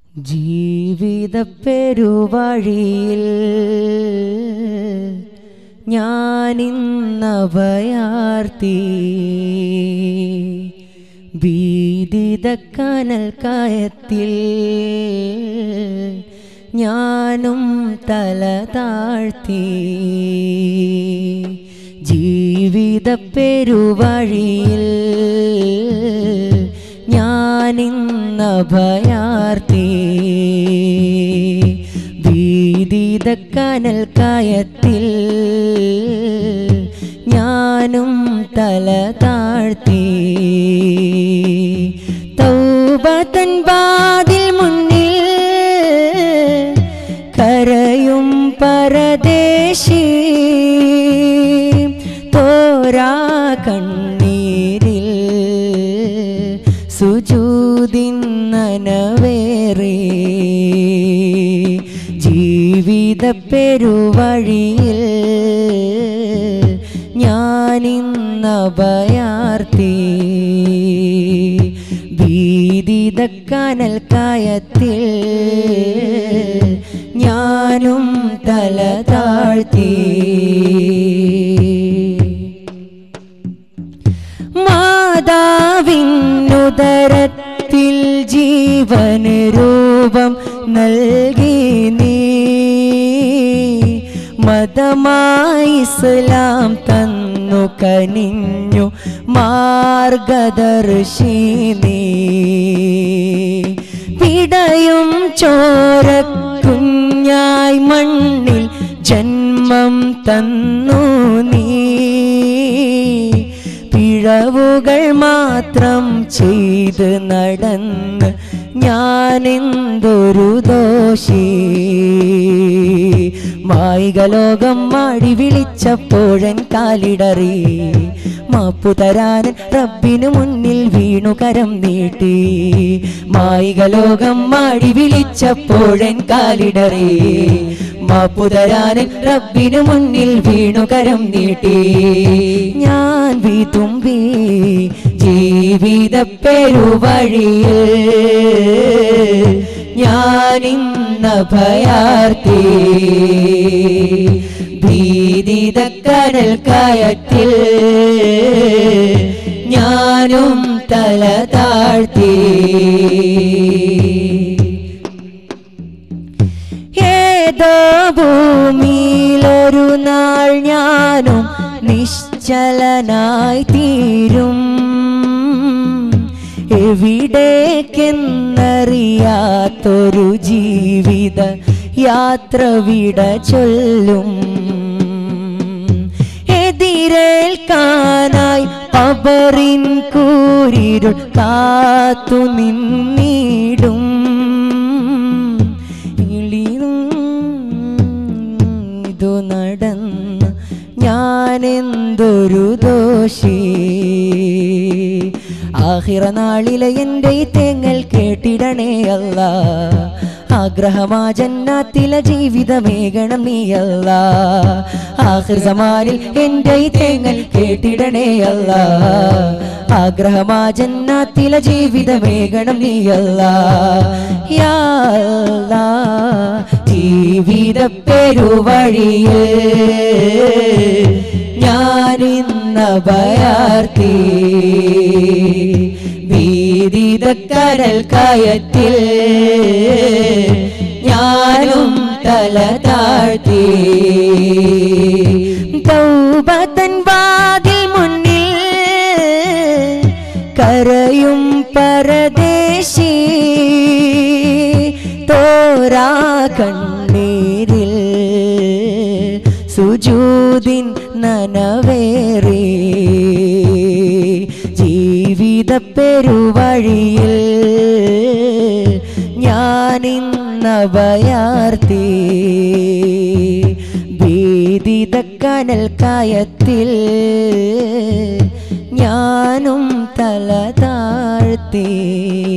ജീവിത പെരുവഴിയിൽ ഞാനിന്നഭയാർത്തി ഭീതിത കനൽ കയത്തിൽ ഞാനും തല താഴ്ത്തി ജീവിത പെരുവഴിയിൽ ഞാനിന്നഭയാർത്തി ഭീതിത കനൽ കയത്തിൽ ഞാനും തല താഴ്ത്തി തൗബതൻ വാതിൽ മുന്നിൽ കരയും പരദേശി തോരാ കണ്ണീരിൽ സുജൂതിന്നനവേറി ജീവിത പെരുവഴിയിൽ ഞാനിന്നഭയാർത്തി ഭീതിത കനൽ കായത്തിൽ ഞാനും തല താഴ്ത്തി മാതാവിനുദരത്തിൽ ജീവന് രൂപം നൽകി നീ മതമായി ഇസ്ലാം തന്നു കനിഞ്ഞു മാർഗദർശി നീ പിടയും ചോര കുഞ്ഞായി മണ്ണിൽ ജന്മം തന്നു നീ പിഴവുകൾ മാത്രം ചെയ്ത് നടന്ന് ഞാനെന്തൊരു ദോഷി മായിക ലോകം മാടി വിളിച്ചപ്പോഴൻ കാലിടറി മാപ്പു തരാനൻ റബ്ബിനു മുന്നിൽ വീണു കരം നീട്ടി മായിക ലോകം മാടി വിളിച്ചപ്പോഴൻ കാലിടറി മാപ്പു തരാനൻ റബ്ബിനു മുന്നിൽ വീണു കരം നീട്ടി ഞാൻ വിതുമ്പി ജീവിത പെരുവഴിയിൽ ഞാനിന്ന ഭയാർത്തി ഭീതിത കനൽ കയത്തിൽ ഞാനും തല താഴ്ത്തി ഏതോ ഭൂമിയിലൊരു നാൾ ഞാനും നിശ്ചലനായി തീരും എവിടേക്കെന്നറിയാത്തൊരു ജീവിത യാത്ര വിട ചൊല്ലും എതിരേൽക്കാനായി പബറിൻ കൂരിരുൾ കാത്തു നിന്നിടും ഇളിയും ഇതു നടന്ന് ഞാനെന്തൊരു ദോഷി ആഹിറ നാളിലെ എൻ്റെ ഈ തേങ്ങൽ കേട്ടിടണേ അല്ല ആഗ്രഹമാ ജന്നാത്തിലെ ജീവിതമേകണം നീയല്ല ആഹിർ സമാനിൽ എൻ്റെ ഈ തേങ്ങൽ കേട്ടിടണേ അല്ല ആഗ്രഹമാ ജന്നാത്തിലെ ജീവിതമേകണം നീയല്ല യാ അല്ലാ, ജീവിത പെരുവഴിയിൽ ഞാനിന്ന ഭയാർത്തി ഭീതിത കരൽ കയത്തിൽ ഞാനും തല താഴ്ത്തി തൗബതൻ വാതിൽ മുന്നിൽ കരയും പരദേശി തോരാ കണ്ണീരിൽ സുജൂതിൻ നനവേറി ജീവിത പെരുവഴിയിൽ ഞാനിന്നഭയാർത്തി ഭീതിത കനൽ കയത്തിൽ ഞാനും തല താഴ്ത്തി